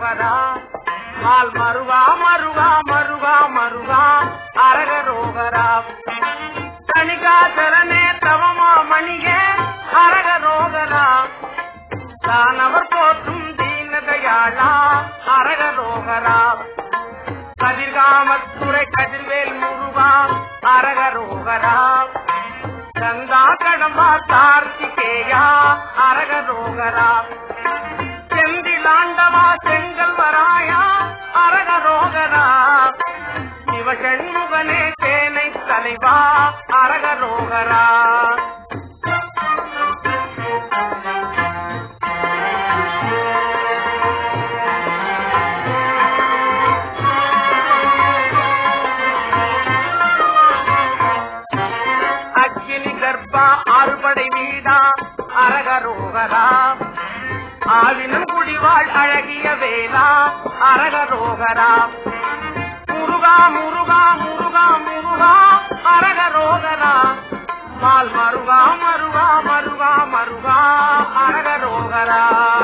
ரோகரா mall மருகா மருகா மருகா மருகா அரக ரோகரா தனிகாச்சரனே தவமா மணிகே அரக ரோகரா தானவர் போற்றும் தீனதயாளா அரக ரோகரா கதிர்காமத்துறை கதிர்வேல் முருகா அரக ரோகரா கங்கா கடம்பா கார்த்திகேயா அரக ரோகரா செந்திலாண்டவா செங்கல் வராயா அரக ரோகரா சிவசண்முகனே சேனை தலைவா அரக ரோகரா அக்கினி கர்ப்பா ஆறுபடை வீடா அரகரோகரா ஆவினம் குடிவாள் அழகிய வேலா அரகரோகரா முருகா முருகா முருகா முருகா அரகரோகரா மால் மருகா மருகா மருகா மருகா அரகரோகரா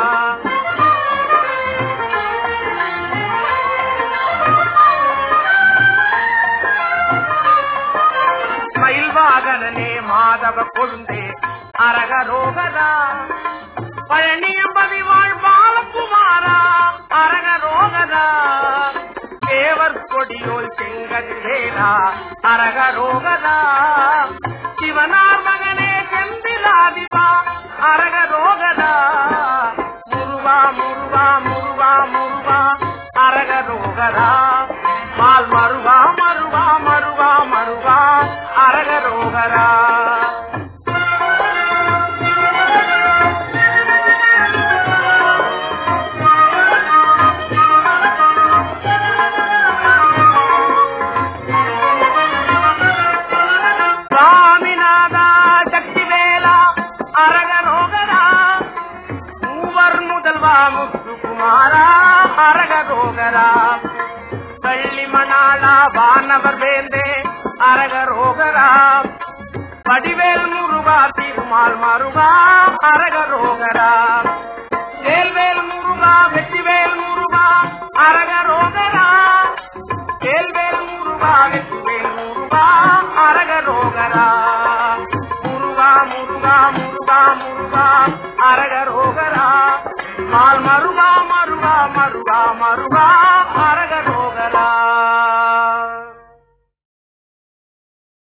மயில்வாகனே மாதவ கொழுந்தே அரகரோகரா பழனியம்பதி வாழ் பாலகுமாரா அரகரோகரா தேவர் கொடியோல் செங்கதிரேரா அரகரோகரா சிவனார் மகனே செந்திலாதிபா அரகரோகரா முருகா முருகா முருகா முருகா அரகரோகரா மால் மருகா மருகா மருகா மருகா அரகரோகரா சுவாமிநாதா சக்திவேலா அரகரோகரா மூவர் முதல்வா முத்துக்குமாரா அரகரோகரா பள்ளி மணாளா வானவர் வேந்தே அரகரோகரா வடிவேல் முருகா திருமால் மருகா அரகரோகரா வேல்வேல் முருகா வெற்றிவேல் முருகா அரகரோகரா வேல்வேல் முருகா வெற்றிவேல் முருகா அரகரோகரா முருகா முருகா முருகா முருகா அரகரோகரா மால் மருகா மருகா மருகா மருகா அரகரோகரா